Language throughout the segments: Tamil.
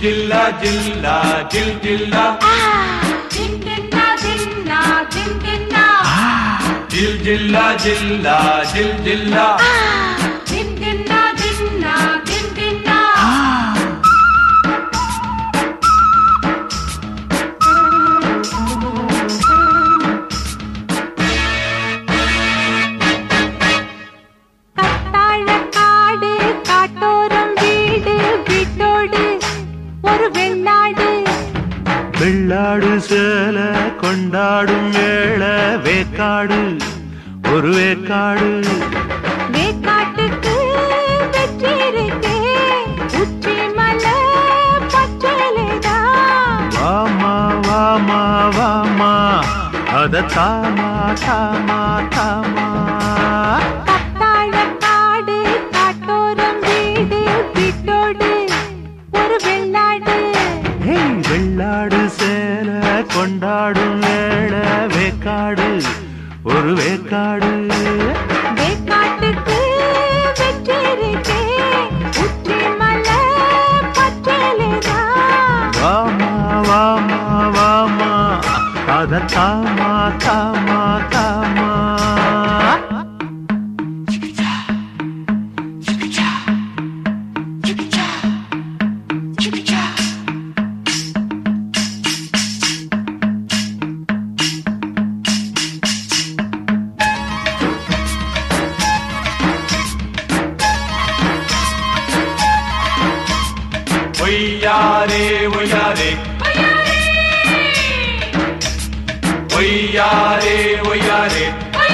ஜில்லா ஜில்லா ஜில் ஜில்லா தின்னா தின்னா தின் தின்னா ஜில் ஜில்லா ஜில்லா ஜில் ஜில்லா தின் தின்னா தின்னா தின் தின்னா கத்தாழ காடு காட்டோரம் வீடு வீட்டோடு ஒரு வெள்ளாடு வெள்ளாடு சேல கொண்டாடும் வேள வேக்காடு ஒரு வேக்காடு வேக்காட்டுக்கு வெற்றிருக்கு உச்சி மலை பச்சலைதான் வாமா வாமா வாமா அத தாமா தாமா தாமா கத்தாழ காடு காட்டோரம் வீடு வீட்டோடு ஒரு வெள்ளாடு ஏய், வெள்ளாடு சேல கொண்டாடும் வேள வேக்காடு ஒரு வேக்காடு வேக்காட்டுக்கு வெற்றிருக்கு உச்சி மலை பச்சலைதான் வாமா வாமா வாமா அத தாமா தாமா தாமா ஒய்யாரே ஒய்யாரே ஒய்யாரே ஒய்யாரே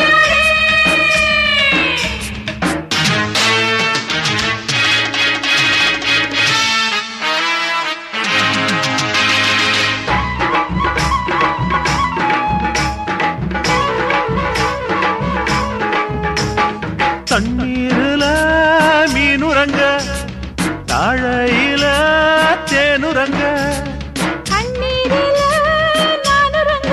தண்ணீருல மீனுறங்க தாழையில தேனுறங்க கண்ணீரில நானுறங்க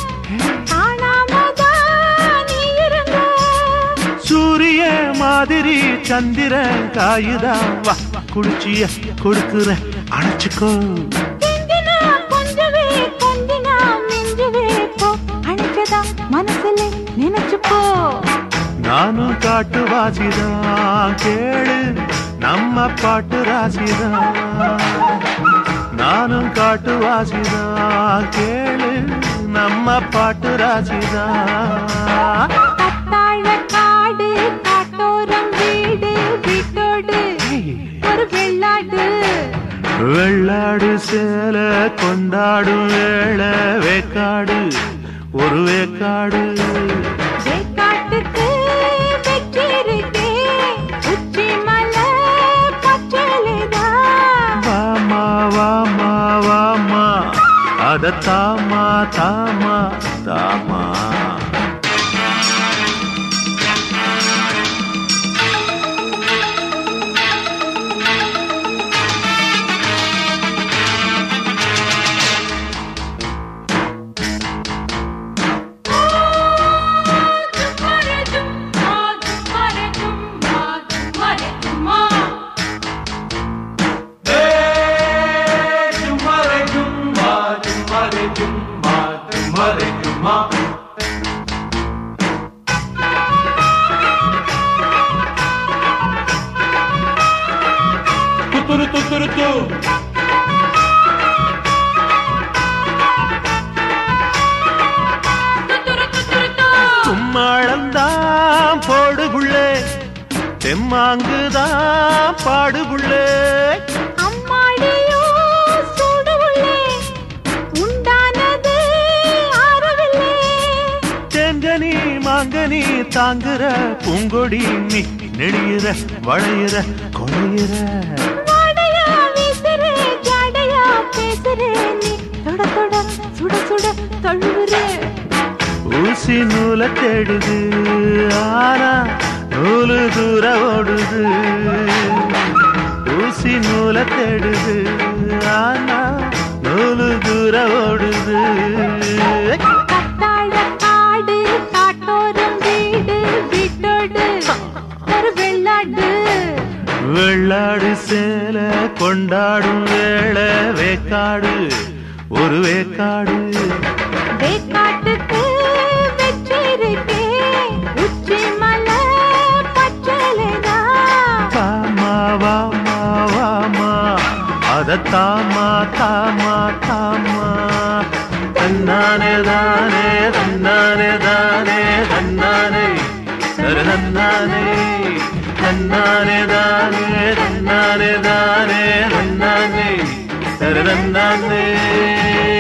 காணாமதான் நீ இருங்க சூரிய மாதிரி சந்திரன் காயுதான் வா குளிச்சிய கொடுக்குற அணைச்சுக்கோ திங்கினா கொஞ்சவே கொஞ்சினா மிஞ்சவே போ அழைச்சதா மனசுல நினைச்சுப்போ நானும் காட்டு வாசிதான் கேளு நம்ம பாட்டு ராசிதான் நானும் காட்டு வாசிதான் கேளு நம்ம பாட்டு ராசிதான் கத்தாழ காடு காட்டோரம் வீடு வீட்டோடு ஒரு வெள்ளாடு வெள்ளாடு சேல கொண்டாடும் வேள வேக்காடு ஒரு வேக்காடு வேக்காட்டுக்கு வெற்றிருக்கு உச்சி மலை பச்சலைதான் வாமா வாமா வாமா அத தாமா தாமா தாமா ஏ ஜும்மாரே ஜும்மா ஜும்மாரே ஜும்மா ஜும்மாரே ஜும்மா துத்துரு துத்துரு து கும்மாளந்தான் போடுகுள்ளே தெம்மாங்குதான் பாடுகுள்ளே அம்மாடியோ சூடு உள்ளே உண்டானது ஆறவில்லை தேங்கனி மாங்கனி தாங்குற பூங்கொடி நீ நெளியிற வளையிற கொலையிற வாடையா வீசுறே ஜாடையா பேசுறே நீ தொட தொட சுட சுட தழுவுற ஊசி நூலை தேடுது ஆனா நூலு தூர ஓடுது ஊசி நூலை தேடுது ஆனா நூலு தூர ஓடுது கத்தாழ காடு காட்டோரம் வீடு வீட்டோடு ஒரு வெள்ளாடு வெள்ளாடு சேல கொண்டாடும் வேளை வேக்காடு ஒரு வேக்காடு வேக்காட்டுக்கு வெற்றிருக்கேன் உச்சி மலை பச்சலைதா வாமா வாமா வாமா அத தாமா தாமா தாமா தன்னானே தானே தன்னானே தானே தன்னானே சர தன்னானே தன்னானே தானே தன்னானே தானே தன்னானே சர தன்னானே